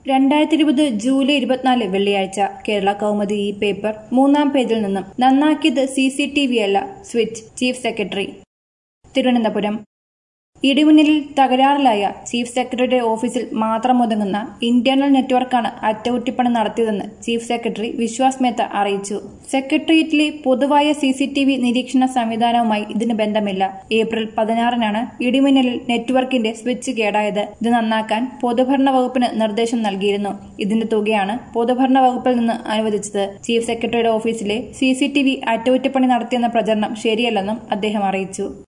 രണ്ടായിരത്തി ഇരുപത് ജൂലൈ ഇരുപത്തിനാല് വെള്ളിയാഴ്ച കേരള കൗമുദി ഈ പേപ്പർ മൂന്നാം പേജിൽ നിന്നും നന്നാക്കിയത് സി സി ടി വി അല്ല സ്വിച്ച് ചീഫ് സെക്രട്ടറി തിരുവനന്തപുരം ഇടിമിന്നലിൽ തകരാറിലായ ചീഫ് സെക്രട്ടറിയുടെ ഓഫീസിൽ മാത്രം ഒതുങ്ങുന്ന ഇന്റേണൽ നെറ്റ്വർക്കാണ് അറ്റകുറ്റിപ്പണി നടത്തിയതെന്ന് ചീഫ് സെക്രട്ടറി വിശ്വാസ് മേത്ത അറിയിച്ചു സെക്രട്ടേറിയറ്റിലെ പൊതുവായ സി സി ടി വി നിരീക്ഷണ സംവിധാനവുമായി ഇതിന് ബന്ധമില്ല ഏപ്രിൽ പതിനാറിനാണ് ഇടിമിന്നലിൽ നെറ്റ്വർക്കിന്റെ സ്വിച്ച് കേടായത് ഇത് നന്നാക്കാൻ പൊതുഭരണ വകുപ്പിന് നിർദ്ദേശം നൽകിയിരുന്നു ഇതിന്റെ തുകയാണ് പൊതുഭരണ വകുപ്പിൽ നിന്ന് അനുവദിച്ചത് ചീഫ് സെക്രട്ടറിയുടെ ഓഫീസിലെ സി സി ടി വി അറ്റകുറ്റപ്പണി നടത്തിയെന്ന പ്രചരണം ശരിയല്ലെന്നും അദ്ദേഹം അറിയിച്ചു